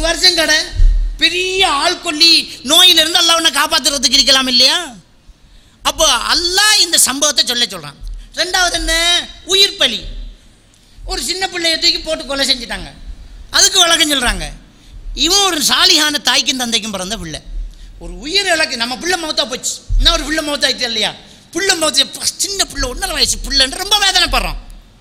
வருஷம் கடை பெரிய ஆள் கொல்லி நோயிலிருந்து அல்லாஹ் உன்னை காப்பாற்றுறதுக்கு இருக்கலாம் இல்லையா அப்போ அல்லாஹ் இந்த சம்பவத்தை சொல்ல சொல்கிறான் ரெண்டாவது என்ன உயிர் பலி ஒரு சின்ன பிள்ளைய தூக்கி போட்டு கொலை செஞ்சிட்டாங்க அதுக்கு விளக்கம் சொல்கிறாங்க இவன் ஒரு சாலிகான தாய்க்கும் தந்தைக்கும் பிறந்த பிள்ளை ஒரு உயிர் இலக்கு நம்ம பிள்ளை மௌத்தா போச்சு இன்னும் ஒரு பிள்ளை மௌத்தாயிடுச்சு இல்லையா பிள்ளை மௌத்த சின்ன பிள்ளை ஒன்றரை வயசு பிள்ளைன்னு ரொம்ப வேதனைப்படுறோம்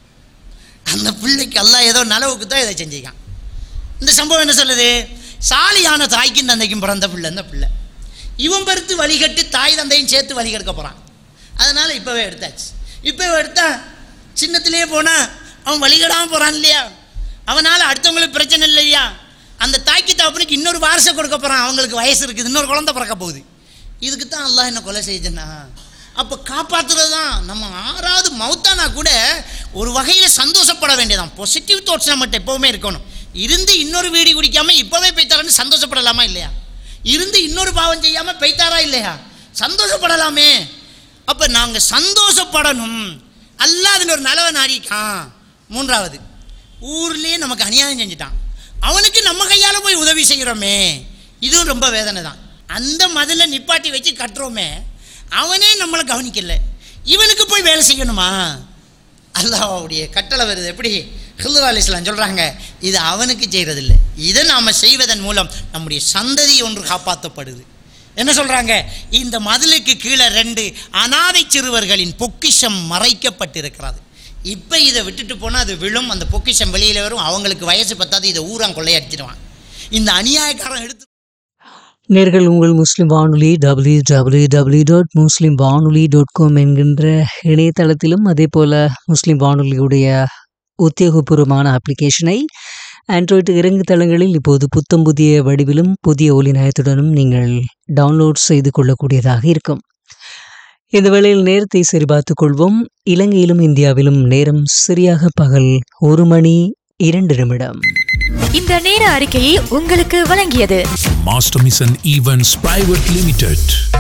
அந்த பிள்ளைக்கு அல்லாஹ் ஏதோ நலவுக்கு தான் இதை செஞ்சுக்கான் இந்த சம்பவம் என்ன சொல்லுது சாலியான தாய்க்கும் தந்தைக்கும் பிறந்த பிள்ளை இந்த பிள்ளை இவன் பெருத்து வழிகட்டு தாய் தந்தையும் சேர்த்து வழிகெடுக்க போகிறான் அதனால் இப்போவே எடுத்தாச்சு இப்போவே எடுத்தா சின்னத்திலே போனால் அவன் வழிகடாமல் போகிறான் இல்லையா அவனால் அடுத்தவங்களுக்கு பிரச்சனை இல்லையா அந்த தாய்க்கு தகப்பனுக்கு இன்னொரு வாரிசை கொடுக்க போகிறான் அவங்களுக்கு வயசு இருக்குது இன்னொரு குழந்தை பிறக்க போகுது இதுக்கு தான் அல்லாஹ் என்ன கொலை செய்யுதுன்னா அப்போ காப்பாற்றுறது தான் நம்ம ஆறாவது மௌத்தானா கூட ஒரு வகையில் சந்தோஷப்பட வேண்டியதான் பாசிட்டிவ் தாட்ஸ் நம்மகிட்ட எப்போவுமே இருக்கணும் இருந்து இன்னொரு வீடு குடிக்காமல் இப்போவே போய்த்தாரன்னு சந்தோஷப்படலாமா இல்லையா இருந்து இன்னொரு பாவம் செய்யாமல் பெய்த்தாரா இல்லையா சந்தோஷப்படலாமே அப்போ நாங்கள் சந்தோஷப்படணும் அல்லாஹ் அதில் ஒரு நலவை நாடிக்கான் மூன்றாவது ஊர்லேயே நமக்கு அநியாயம் செஞ்சுட்டான் அவனுக்கு நம்ம கையால் போய் உதவி செய்கிறோமே இதுவும் ரொம்ப வேதனை தான் அந்த மதில நிப்பாட்டி வச்சு கட்டுறோமே அவனே நம்மளை கவனிக்கல இவனுக்கு போய் வேலை செய்யணுமா அல்லாஹ்வுடைய கட்டளை வருது எப்படி ஹில்து அலிஸ்லாம் சொல்கிறாங்க இது அவனுக்கு செய்கிறதில்ல இதை நாம் செய்வதன் மூலம் நம்முடைய சந்ததி ஒன்று காப்பாற்றப்படுது என்ன சொல்கிறாங்க இந்த மதிலுக்கு கீழே ரெண்டு அனாதை சிறுவர்களின் பொக்கிஷம் மறைக்கப்பட்டிருக்கிறது இப்போ இதை விட்டுட்டு போனால் அது விழும் அந்த பொக்கிஷம் வெளியில் வரும் அவங்களுக்கு வயசு பத்தாது இதை ஊரான் கொள்ளையடிச்சிடுவான் இந்த அநியாயக்காரன் எடுத்து நேர்கள் உங்கள் Muslim Vanoli W W W dot Muslim Vanoli dot com என்கின்ற இணையதளத்திலும் அதே போல் முஸ்லிம் வானொலியுடைய உத்தியோகபூர்வமான அப்ளிகேஷனை ஆண்ட்ராய்டு இறங்கு தளங்களில் இப்போது புத்தம் புதிய வடிவிலும் புதிய ஒலி நயத்துடனும் நீங்கள் டவுன்லோட் செய்து கொள்ளக்கூடியதாக இருக்கும் இந்த வேளையில் நேரத்தை சரிபார்த்துக் கொள்வோம் இலங்கையிலும் இந்தியாவிலும் நேரம் சரியாக பகல் ஒரு மணி இரண்டு நிமிடம் இந்த நேர அறிக்கையை உங்களுக்கு வழங்கியது Master Mission Events Private Limited.